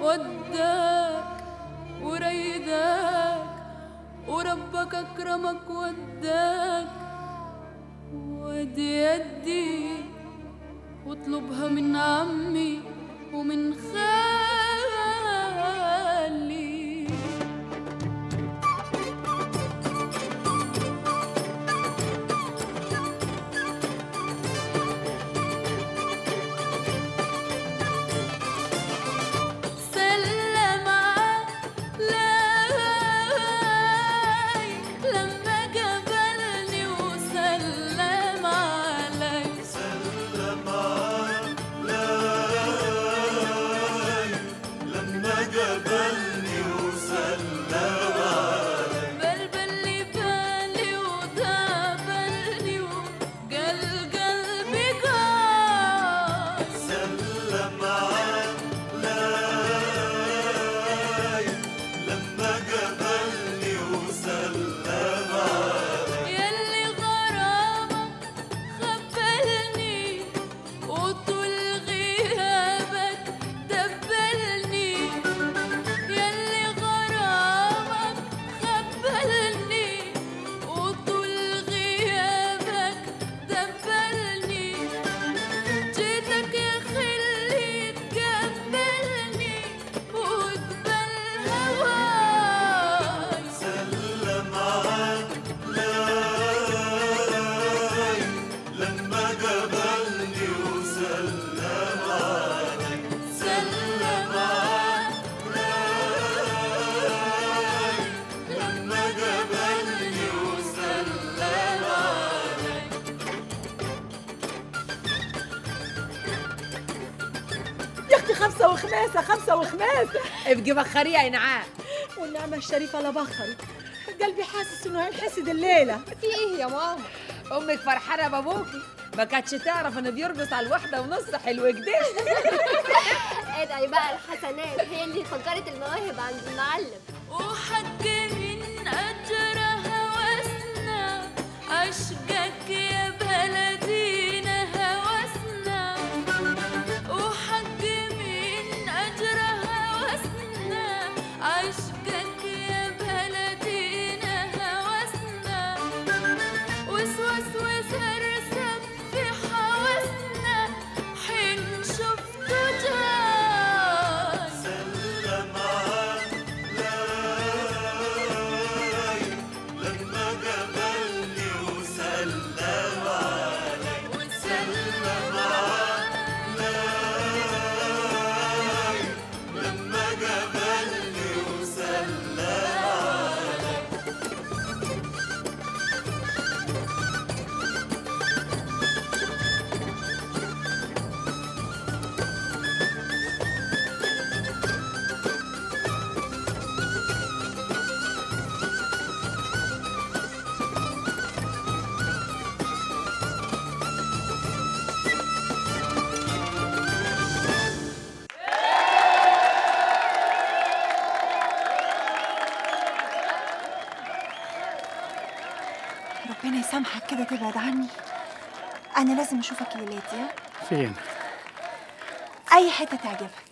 وداك وريداك وربك أكرمك وداك ودي يدي واطلبها من عمي ومن خالي سلم علي لما قبلني وسلم علي سلم علي لما قبلني وسلم علي بلبلي بالي ودابلني وقل قلبي قال سلم علي لما قبلني وسلم علي يلي غرامك خبلني وطول غيابك دبلني يلي غرامك خبلني وطول غيابك دبلني جيتك يا خلي تقبلني وقبل هواي سلم علي لما قبلني وسلم علي سلم لما قبلني وسلم علي يا اختي خمسة وخماسة خمسة وخماسة ابقي بخريه يا نعام والنعمة الشريفة لا بخري قلبي حاسس انه هينحسد الليلة في ايه يا ماما امك فرحانه بابوكي ما كانتش تعرف انه بيرقص على الواحده ونص حلو كده ادعي بقى الحسنات هي اللي فجرت المواهب عند المعلم وحق من أجرها واسنا عشقك يا بلدينا هوسنا وحق من أجرها واسنا عشقك يا بلدينا هوسنا وسوس وسرسب في حواسنا حين شفته جاي سلم علي لما قبلني وسلم علي وسلم علي لما قبلني وسلم علي ربنا يسامحك كده تبعد عني انا لازم اشوفك الليلات ها فين؟ اي حته تعجبك